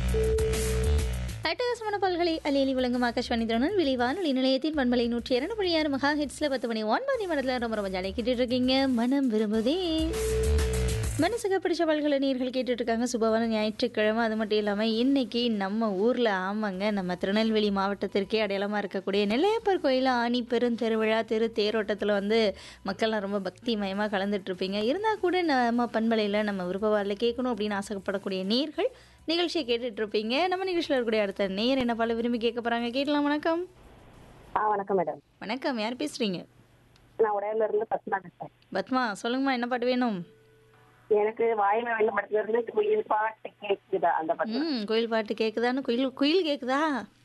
அட்டகாசமான பல்கலை அலையலி வழங்கும் ஆகாஷ்வாணி திறனும் விளைவான நிலையத்தின் பண்பலை நூற்றி இரண்டு புள்ளி ஆறு மகா ஹிட்ஸில் பத்து மணி ஒன்பது மணத்தில் ரொம்ப ரொம்ப ஜாலியாக கேட்டுட்டு இருக்கீங்க மனம் விரும்புதே மனசுக்கு பிடிச்ச பல்கலை நீர்கள் கேட்டுட்டு இருக்காங்க சுபவான ஞாயிற்றுக்கிழமை அது மட்டும் இல்லாமல் இன்னைக்கு நம்ம ஊரில் ஆமாங்க நம்ம திருநெல்வேலி மாவட்டத்திற்கே அடையாளமாக இருக்கக்கூடிய நெல்லையப்பர் கோயில் ஆணி பெருந்தெருவிழா திரு தேரோட்டத்தில் வந்து மக்கள்லாம் ரொம்ப பக்தி மயமாக கலந்துட்டு இருப்பீங்க இருந்தால் கூட நம்ம பண்பலையில் நம்ம விருப்பவாரில் கேட்கணும் அப்படின்னு ஆசைப்படக்கூடிய நீர்கள் நிகழ்ச்சியை கேட்டுட்டு இருப்பீங்க நம்ம நிகழ்ச்சியில் இருக்கக்கூடிய அடுத்த நேர் என்ன பல விரும்பி கேட்க போகிறாங்க கேட்கலாம் வணக்கம் ஆ வணக்கம் மேடம் வணக்கம் யார் பேசுகிறீங்க நான் உடையில இருந்து பத்மா பேசுறேன் பத்மா சொல்லுங்கம்மா என்ன பாட்டு வேணும் எனக்கு வாயில வெள்ள படத்துல இருந்து குயில் பாட்டு கேக்குதா அந்த பாட்டு ம் குயில் பாட்டு கேட்குதான்னு குயில் குயில் கேட்குதா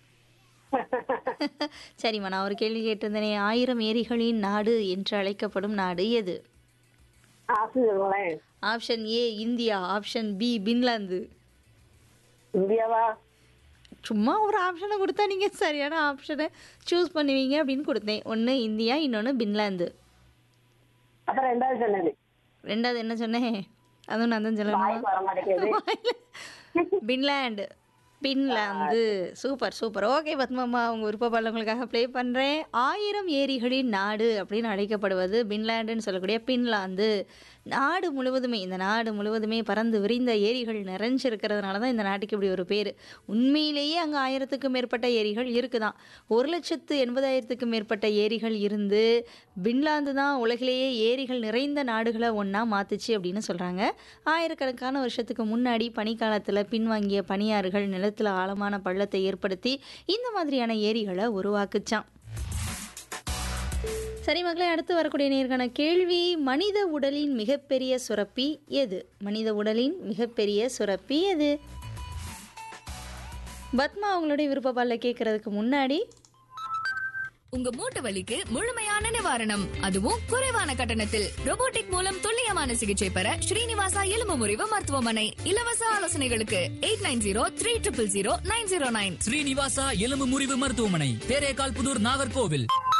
சரிம்மா நான் ஒரு கேள்வி கேட்டிருந்தேனே ஆயிரம் ஏரிகளின் நாடு என்று அழைக்கப்படும் நாடு எது ஆசிரியர்களேன் option A India option B Finland இந்தியாவா சும்மா ஒரு ஆப்ஷனை கொடுத்தா நீங்கள் சரியான ஆப்ஷனை சூஸ் பண்ணுவீங்க அப்படின்னு கொடுத்தேன் ஒன்று இந்தியா இன்னொன்று பின்லாந்து அப்புறம் ரெண்டாவது சொன்னது ரெண்டாவது என்ன சொன்னேன் அதுவும் நான் தான் சொல்லணும் வாய்க்கு வர மாட்டேங்குது Finland Finland super super okay Padmamma உங்கள் விருப்ப பாடல்களுக்காக ப்ளே பண்ணுறேன் ஆயிரம் ஏரிகளின் நாடு அப்படின்னு அழைக்கப்படுவது பின்லாண்டுன்னு சொல்லக்கூடிய பின்லாந்து நாடு முழுவதுமே இந்த நாடு முழுவதுமே பறந்து விரிந்த ஏரிகள் நிறைஞ்சிருக்கிறதுனால தான் இந்த நாட்டுக்கு இப்படி ஒரு பேர் உண்மையிலேயே அங்கே ஆயிரத்துக்கும் மேற்பட்ட ஏரிகள் இருக்குதான் ஒரு லட்சத்து எண்பதாயிரத்துக்கும் மேற்பட்ட ஏரிகள் இருந்து பின்லாந்து தான் உலகிலேயே ஏரிகள் நிறைந்த நாடுகளை ஒன்றா மாத்துச்சு அப்படின்னு சொல்கிறாங்க ஆயிரக்கணக்கான வருஷத்துக்கு முன்னாடி பனிக்காலத்தில் பின்வாங்கிய பனியாறுகள் நிலத்தில் ஆழமான பள்ளத்தை ஏற்படுத்தி இந்த மாதிரியான ஏரிகளை உருவாக்குச்சான் சரி மகளே அடுத்து வரக்கூடிய நேர்காண கேள்வி மனித உடலின் மிகப்பெரிய சுரப்பி எது மனித உடலின் மிகப்பெரிய சுரப்பி எது பத்மா அவங்களுடைய விருப்பப்பால கேட்கறதுக்கு முன்னாடி உங்க மூட்டு வலிக்கு முழுமையான நிவாரணம் அதுவும் குறைவான கட்டணத்தில் robotic மூலம் துல்லியமான சிகிச்சை பெற ஸ்ரீனிவாசா எலும்பு முறிவு மருத்துவமனை இலவச ஆலோசனைகளுக்கு eight nine zero three triple zero nine zero nine Srinivasa எலும்பு முறிவு மருத்துவமனை தேரேகால் புதூர் நாகர்கோவில்